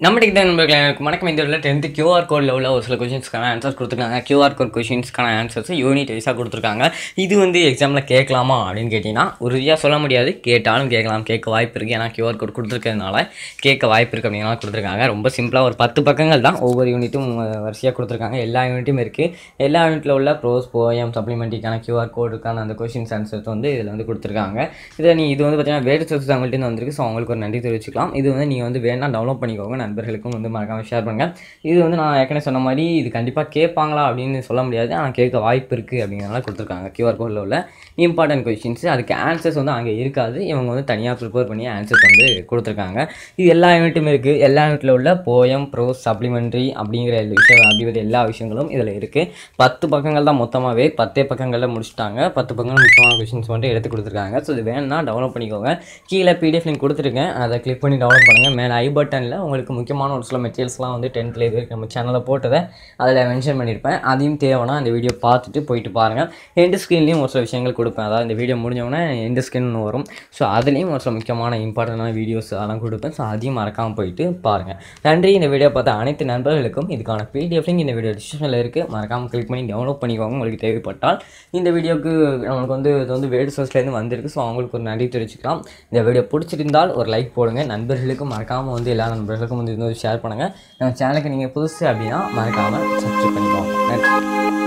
நம்ம டெக் தான் நண்பர்களே எனக்கு வணக்கம் இந்த இதில் டென்த்து கியூஆர் கோடில் உள்ள ஒரு சில கொஷின்ஸ்க்கான ஆன்சர்ஸ் கொடுத்துருக்காங்க கியூஆர் கோட் கொஷின்ஸ்க்கான ஆன்சர்ஸ் யூனிட் வைஸாக கொடுத்துருக்காங்க இது வந்து எக்ஸாமில் கேட்கலாமா அப்படின்னு கேட்டிங்கன்னா உறுதியாக சொல்ல முடியாது கேட்டாலும் கேட்கலாம் கேட்க வாய்ப்பு இருக்குது ஏன்னா கியூஆர் கோட் கொடுத்துருக்கிறதுனால கேட்க வாய்ப்பு இருக்குது அப்படின்னா கொடுத்துருக்காங்க ரொம்ப சிம்பிளாக ஒரு பத்து பக்கங்கள் தான் ஒவ்வொரு யூனிட்டும் வரிசையாக கொடுத்துருக்காங்க எல்லா யூனிட்டும் இருக்குது எல்லா யூனிட்டில் உள்ள ப்ரோஸ் போயம் சப்ளிமெண்ட்ரிக்கான கியூஆர் கோடுக்கான அந்த கொஷின்ஸ் ஆன்சர்ஸ் வந்து இதில் வந்து கொடுத்துருக்காங்க இதை நீ இது வந்து பார்த்தீங்கன்னா வேறு சோர்ஸ் அவங்கள்ட்ட வந்திருக்கு ஸோ அவங்களுக்கு ஒரு நன்றி தெரிவிச்சுக்கலாம் இது வந்து நீங்கள் வந்து வேணா டவுன்லோட் பண்ணிக்கோங்க நண்பர்களுக்கும் வந்து மறக்காமல் ஷேர் பண்ணுங்கள் இது வந்து நான் ஏற்கனவே சொன்ன மாதிரி இது கண்டிப்பாக கேட்பாங்களா அப்படின்னு சொல்ல முடியாது ஆனால் கேட்க வாய்ப்பு இருக்குது அப்படிங்கிறனால கொடுத்துருக்காங்க கியூஆர் கோடில் உள்ள இம்பார்ட்டன்ட் கொஷின்ஸ் அதுக்கு ஆன்சர்ஸ் வந்து அங்கே இருக்காது இவங்க வந்து தனியாக ப்ரிப்பேர் பண்ணி ஆன்சர்ஸ் வந்து கொடுத்துருக்காங்க இது எல்லா யூனிட்டும் இருக்குது எல்லா யூனிட்டில் உள்ள போயம் ப்ரோஸ் சப்ளிமெண்ட்ரி அப்படிங்கிற விஷயம் அப்படிங்கிற எல்லா விஷயங்களும் இதில் இருக்குது பத்து பக்கங்கள் தான் மொத்தமாகவே பத்தே பக்கங்களில் முடிச்சுட்டாங்க பத்து பக்கங்கள் முக்கியமான கொஷின்ஸ் மட்டும் எடுத்து கொடுத்துருக்காங்க ஸோ இது வேணும்னா டவுன்லோட் பண்ணிக்கோங்க கீழே பிடிஎஃப் லிங்க் கொடுத்துருக்கேன் அதை கிளிக் பண்ணி டவுன்லோட் பண்ணுங்கள் மேலே ஐ பட்டனில் உங்களுக்கு முக்கியமான ஒரு சில மெட்டீரியல்ஸ்லாம் வந்து டென்த்தில் இது வரைக்கும் நம்ம சேனலில் போட்டதை அதில் மென்ஷன் பண்ணியிருப்பேன் அதையும் தேவைன்னா இந்த வீடியோ பார்த்துட்டு போயிட்டு பாருங்கள் எண்டு ஸ்க்ரீன்லேயும் ஒரு சில விஷயங்கள் கொடுப்பேன் அதாவது இந்த வீடியோ முடிஞ்சவொடனே எண்டு ஸ்க்ரீன் வரும் ஸோ அதுலேயும் ஒரு சில முக்கியமான இம்பார்ட்டண்டான வீடியோஸ் அதெல்லாம் கொடுப்பேன் ஸோ அதையும் மறக்காமல் போயிட்டு பாருங்கள் நன்றி இந்த வீடியோ பார்த்த அனைத்து நண்பர்களுக்கும் இதுக்கான பிடிஎஃப் லிங்க் இந்த வீடியோ டிஸ்கிரிப்ஷனில் இருக்குது மறக்காமல் கிளிக் பண்ணி டவுன்லோட் பண்ணிக்கோங்க உங்களுக்கு தேவைப்பட்டால் இந்த வீடியோக்கு நம்மளுக்கு வந்து இது வந்து வேடு சோர்ஸ்லேருந்து வந்திருக்கு ஸோ அவங்களுக்கு ஒரு நன்றி தெரிவிச்சுக்கலாம் இந்த வீடியோ பிடிச்சிருந்தால் ஒரு லைக் போடுங்க நண்பர்களுக்கும் மறக்காமல் வந்து எல்லா நண்பர்களுக்கும் வந்து இது வந்து ஷேர் பண்ணுங்கள் நம்ம சேனலுக்கு நீங்கள் புதுசு அப்படின்னா மறக்காமல் சப்ஸ்கிரைப் பண்ணிக்கோங்க நன்றி